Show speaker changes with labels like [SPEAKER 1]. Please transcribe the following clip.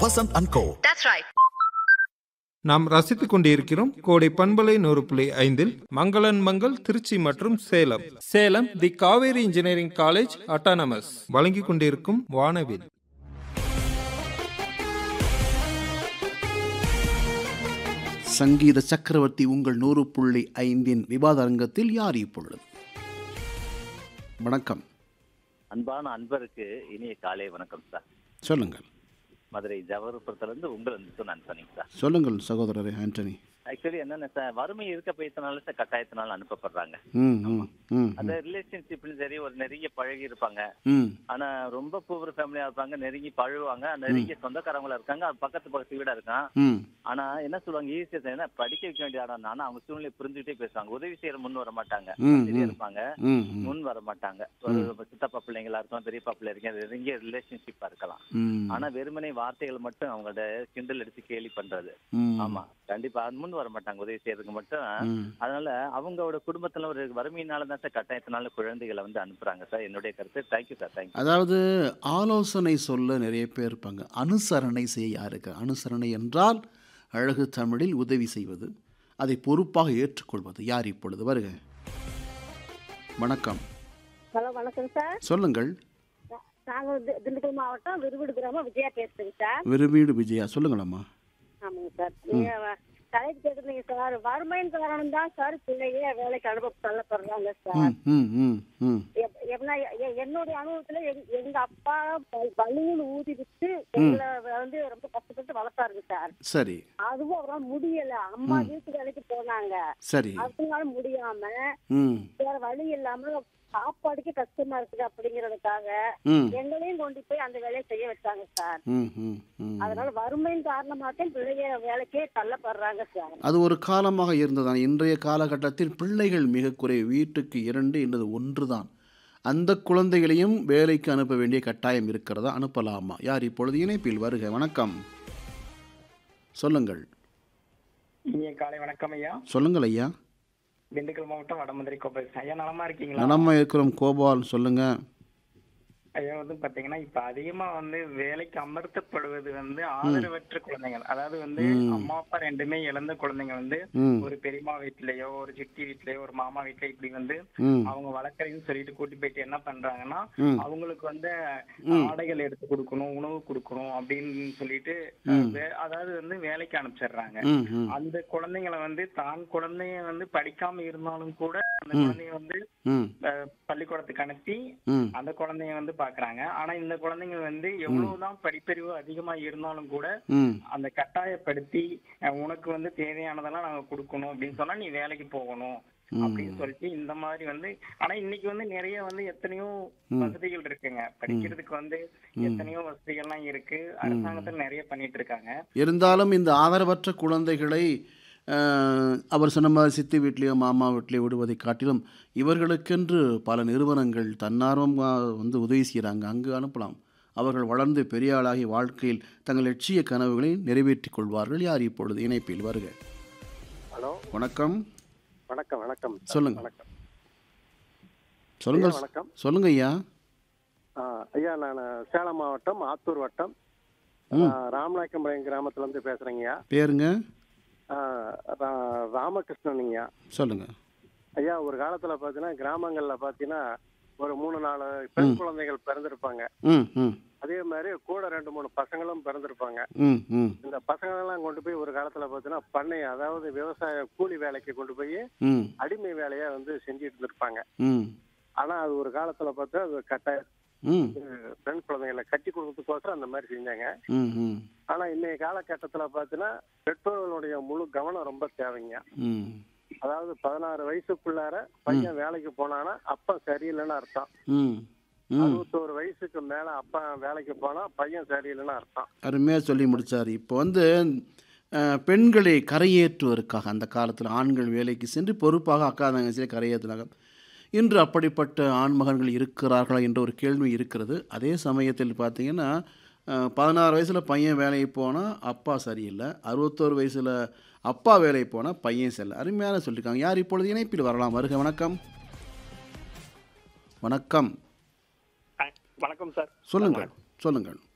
[SPEAKER 1] Vasant and Co.
[SPEAKER 2] That's right.
[SPEAKER 3] நாம் ரசித்துக் கொண்டிருக்கிறோம் கோடை பண்பலை நூறு புள்ளி ஐந்தில் மங்களன் மங்கள் திருச்சி மற்றும் Salem Salem the Kaveri engineering college autonomous வழங்கிக் கொண்டிருக்கும் வானவில்
[SPEAKER 4] சங்கீத சக்கரவர்த்தி உங்கள் நூறு புள்ளி ஐந்தின் விவாத அரங்கத்தில் யார் இப்பொழுது வணக்கம்
[SPEAKER 5] அன்பான அன்பருக்கு இனிய காலை வணக்கம் சார்
[SPEAKER 4] சொல்லுங்கள்
[SPEAKER 5] மதுரை ஜவஹர்புரத்துல இருந்து உங்கள் வந்து நான் சொன்னீங்க சார்
[SPEAKER 4] சொல்லுங்கள் சகோதரரே ஆண்டனி
[SPEAKER 5] ஆக்சுவலி என்னென்ன சார் வறுமை இருக்க போயத்தினால சார் கட்டாயத்தினால அனுப்பப்படுறாங்க
[SPEAKER 4] ம் ம் ம்
[SPEAKER 5] அந்த ரிலேஷன்ஷிப்ல சரி ஒரு நெருங்கிய பழகி இருப்பாங்க
[SPEAKER 4] ம்
[SPEAKER 5] ஆனா ரொம்ப பூவர் ஃபேமிலியா இருப்பாங்க நெருங்கி பழகுவாங்க நெருங்கிய சொந்தக்காரங்களா இருக்காங்க அது பக்கத்து பக்கத்து வீடா இருக்கான்
[SPEAKER 4] ம்
[SPEAKER 5] ஆனா என்ன சொல்லுவாங்க ஈஸியா என்ன படிக்க வைக்க வேண்டிய இடம் ஆனா அவங்க சூழ்நிலை புரிஞ்சுக்கிட்டே பேசுவாங்க உதவி செய்யற முன் வர மாட்டாங்க
[SPEAKER 4] ம்,
[SPEAKER 5] சரியா
[SPEAKER 4] ம்.
[SPEAKER 5] இருப்பாங்க
[SPEAKER 4] ம் ம்
[SPEAKER 5] முன் வர மாட்டாங்க ஒரு சித்தப்பா பிள்ளைங்களா இருக்கலாம் பெரியப்பா பிள்ளை இருக்கேன் நெருங்கிய ரிலேஷன்ஷிப்பா இருக்கலாம்
[SPEAKER 4] ம்
[SPEAKER 5] ஆனா வெறுமனே வார்த்தைகள் மட்டும் அவங்களோட கிண்டல் அடிச்சு கேலி பண்றது
[SPEAKER 4] ம்
[SPEAKER 5] ஆமா கண்டிப்பா அது முன் வர மாட்டாங்க உதவி செய்யறதுக்கு மட்டும்
[SPEAKER 4] ம்
[SPEAKER 5] அதனால அவங்களோட குடும்பத்துல ஒரு வறுமையினால தான் சார் கட்டாயத்தினால குழந்தைகளை வந்து அனுப்புறாங்க சார் என்னுடைய கருத்து தேங்க்யூ சார் தேங்க்யூ
[SPEAKER 4] அதாவது ஆலோசனை சொல்ல நிறைய பேர் இருப்பாங்க அனுசரணை செய்ய யாருக்கு அனுசரணை என்றால் அழகு தமிழில் உதவி செய்வது அதை பொறுப்பாக ஏற்றுக்கொள்வது யார் இப்பொழுது வருக வணக்கம்
[SPEAKER 6] ஹலோ வணக்கம் சார்
[SPEAKER 4] சொல்லுங்கள்
[SPEAKER 6] நாங்கள் திண்டுக்கல் மாவட்டம் விருவிடு கிராமம் விஜயா பேசுறேங்க சார்
[SPEAKER 4] விரும்பீடு விஜயா சொல்லுங்களம்மா
[SPEAKER 6] ஆமாங்க சார் நீங்க கலைக்கு கேட்டுருந்தீங்க சார் வறுமையின் காரணம் தான் சார் பிள்ளைய வேலைக்கு அனுப்ப தள்ளப்படுறாங்க சார்
[SPEAKER 4] ம் ம் ம் ம்
[SPEAKER 6] எப்- எப்படின்னா எ- எ- என்னுடைய அனுபவத்துல எங்க- எங்க அப்பா ப- பலூன் ஊதி விட்டு எங்களை வந்து ரொம்ப கஷ்டப்பட்டு வளர்த்தாருங்க சார்
[SPEAKER 4] சரி
[SPEAKER 6] அதுவும் அவரால் முடியல அம்மா வீட்டு வேலைக்கு போனாங்க
[SPEAKER 4] சரி
[SPEAKER 6] அதனால முடியாம
[SPEAKER 4] ம்
[SPEAKER 6] வேற வழி இல்லாம சாப்பாடுக்கு கஷ்டமா இருக்குது அப்படிங்கறதுக்காக
[SPEAKER 4] ம்
[SPEAKER 6] எங்களையும் கொண்டு போய் அந்த வேலையை செய்ய வச்சாங்க சார்
[SPEAKER 4] ம் ம் ம்
[SPEAKER 6] அதனால வறுமையின் காரணமாத்தான் பிள்ளைங்க வேலைக்கே தள்ளப்படுறாங்க சார்
[SPEAKER 4] அது ஒரு காலமாக இருந்ததான் இன்றைய காலகட்டத்தில் பிள்ளைகள் மிக குறைவு வீட்டுக்கு இரண்டு என்பது ஒன்று தான் அந்த குழந்தைகளையும் வேலைக்கு அனுப்ப வேண்டிய கட்டாயம் இருக்கிறதா அனுப்பலாமா யார் இப்பொழுது இணைப்பில் வருக வணக்கம் சொல்லுங்கள்
[SPEAKER 7] இனிய காலை வணக்கம் ஐயா
[SPEAKER 4] சொல்லுங்கள் ஐயா
[SPEAKER 7] திண்டுக்கல் மாவட்டம் வடமதுரை கோப்பை ஐயா நலமா இருக்கீங்களா
[SPEAKER 4] நலமா இருக்கிறோம் கோபால் சொல்லுங்க
[SPEAKER 7] ஐயா வந்து பாத்தீங்கன்னா இப்ப அதிகமா வந்து வேலைக்கு அமர்த்தப்படுவது வந்து ஆதரவற்ற குழந்தைகள் அதாவது வந்து அம்மா அப்பா ரெண்டுமே இழந்த குழந்தைங்க வந்து
[SPEAKER 4] ம்
[SPEAKER 7] ஒரு பெரியம்மா வீட்லயோ ஒரு சித்தி வீட்லயோ ஒரு மாமா வீட்ல இப்படி வந்து
[SPEAKER 4] ம்
[SPEAKER 7] அவங்க வளர்க்குறேன்னு சொல்லிட்டு கூட்டி போயிட்டு என்ன பண்றாங்கன்னா
[SPEAKER 4] ம்.
[SPEAKER 7] அவங்களுக்கு வந்து ஆடைகள் எடுத்து கொடுக்கணும் உணவு கொடுக்கணும் அப்படின்னு சொல்லிட்டு வே- அதாவது வந்து வேலைக்கு அனுப்பிச்சிடுறாங்க
[SPEAKER 4] ம் ம்
[SPEAKER 7] அந்த குழந்தைங்களை வந்து தான் குழந்தைய வந்து படிக்காம இருந்தாலும் கூட அந்த குழந்தைய வந்து
[SPEAKER 4] ம்
[SPEAKER 7] அஹ், பள்ளிக்கூடத்துக்கு அனுப்பி
[SPEAKER 4] ம்
[SPEAKER 7] அந்த குழந்தைய வந்து பாக்குறாங்க ஆனா இந்த குழந்தைங்க வந்து எவ்வளவுதான் படிப்பறிவு அதிகமா இருந்தாலும் கூட
[SPEAKER 4] ம்
[SPEAKER 7] அந்த கட்டாயப்படுத்தி அஹ், உனக்கு வந்து தேவையானதெல்லாம் நாங்க கொடுக்கணும் அப்படின்னு சொன்னா நீ வேலைக்கு போகணும் அப்படின்னு சொல்லிட்டு இந்த மாதிரி வந்து ஆனா இன்னைக்கு வந்து நிறைய வந்து எத்தனையோ வசதிகள் இருக்குங்க படிக்கிறதுக்கு வந்து எத்தனையோ வசதிகள்லாம் இருக்கு அரசாங்கத்துல நிறைய பண்ணிட்டு இருக்காங்க
[SPEAKER 4] இருந்தாலும் இந்த ஆதரவற்ற குழந்தைகளை அஹ், அவர் சொன்ன மாதிரி சித்தி வீட்லேயோ மாமா வீட்லேயோ விடுவதை காட்டிலும் இவர்களுக்கென்று பல நிறுவனங்கள் தன்னார்வமாக வந்து உதவி செய்கிறாங்க அங்கு அனுப்பலாம் அவர்கள் வளர்ந்து பெரிய ஆளாகி வாழ்க்கையில் தங்கள் லட்சிய கனவுகளை நிறைவேற்றிக் கொள்வார்கள் யார் இப்பொழுது இணைப்பில் வருக
[SPEAKER 8] ஹலோ
[SPEAKER 4] வணக்கம்
[SPEAKER 8] வணக்கம் வணக்கம்
[SPEAKER 4] சொல்லுங்க
[SPEAKER 8] வணக்கம்
[SPEAKER 4] சொல்லுங்க
[SPEAKER 8] ஐயா, வணக்கம்.
[SPEAKER 4] சொல்லுங்க ஐயா
[SPEAKER 8] ஆ, ஐயா நான் சேலம் மாவட்டம் ஆத்தூர் வட்டம்
[SPEAKER 4] ம்.
[SPEAKER 8] ஆ, ராமநாயக்கம்பாளையம் கிராமத்துல இருந்து பேசுறேங்கய்யா
[SPEAKER 4] பேருங்க
[SPEAKER 8] ஆ, ரா- ராமகிருஷ்ணனுங்கய்யா
[SPEAKER 4] சொல்லுங்க
[SPEAKER 8] ஐயா ஒரு காலத்துல பாத்தீங்கன்னா கிராமங்கள்ல பாத்தீங்கன்னா ஒரு மூணு நாலு பெண் குழந்தைகள் பிறந்திருப்பாங்க
[SPEAKER 4] ம் ம்
[SPEAKER 8] அதே மாதிரி கூட ரெண்டு மூணு பசங்களும் பிறந்திருப்பாங்க
[SPEAKER 4] ம் ம்
[SPEAKER 8] இந்த பசங்களெல்லாம் கொண்டு போய் ஒரு காலத்துல பாத்தீங்கன்னா பண்ணை அதாவது விவசாய கூலி வேலைக்கு கொண்டு போய்
[SPEAKER 4] ம்
[SPEAKER 8] அடிமை வேலையா வந்து செஞ்சுட்டு இருந்திருப்பாங்க
[SPEAKER 4] ம்
[SPEAKER 8] ஆனா அது ஒரு காலத்துல பார்த்தா அது கட்டாய
[SPEAKER 4] ம்
[SPEAKER 8] பெண் குழந்தைகளை கட்டி கொடுக்கறதுக்கோசரம் அந்த மாதிரி செஞ்சாங்க
[SPEAKER 4] ம் ம்
[SPEAKER 8] ஆனா இன்னைய காலகட்டத்துல பாத்தீங்கன்னா பெற்றோர்களுடைய முழு கவனம் ரொம்ப தேவைங்க
[SPEAKER 4] ம்
[SPEAKER 8] அதாவது பதினாறு வயசுக்குள்ளார பையன் வேலைக்கு போனானா அப்பா சரியில்லைன்னு அர்த்தம்
[SPEAKER 4] ம் ம்
[SPEAKER 8] அறுபத்தோரு வயசுக்கு மேல அப்பா வேலைக்கு போனா பையன் சரியில்லைன்னு அர்த்தம்
[SPEAKER 4] அருமையாக சொல்லி முடிச்சார் இப்போ வந்து அஹ், பெண்களை கரையேற்றுவதற்காக அந்த காலத்தில் ஆண்கள் வேலைக்கு சென்று பொறுப்பாக அக்கா தங்கச்சியை கரையேற்றினாங்க இன்று அப்படிப்பட்ட ஆண்மகன்கள் இருக்கிறார்களா என்ற ஒரு கேள்வி இருக்கிறது அதே சமயத்தில் பார்த்தீங்கன்னா அஹ், பதினாறு வயசில் பையன் வேலைக்கு போனால் அப்பா சரியில்லை அறுபத்தோரு வயசில் அப்பா வேலைக்கு போனால் பையன் சரியில்லை அருமையான சொல்லியிருக்காங்க யார் இப்பொழுது இணைப்பில் வரலாம் வருக வணக்கம் வணக்கம்
[SPEAKER 7] வணக்கம் சார்
[SPEAKER 4] சொல்லுங்கள் சொல்லுங்கள்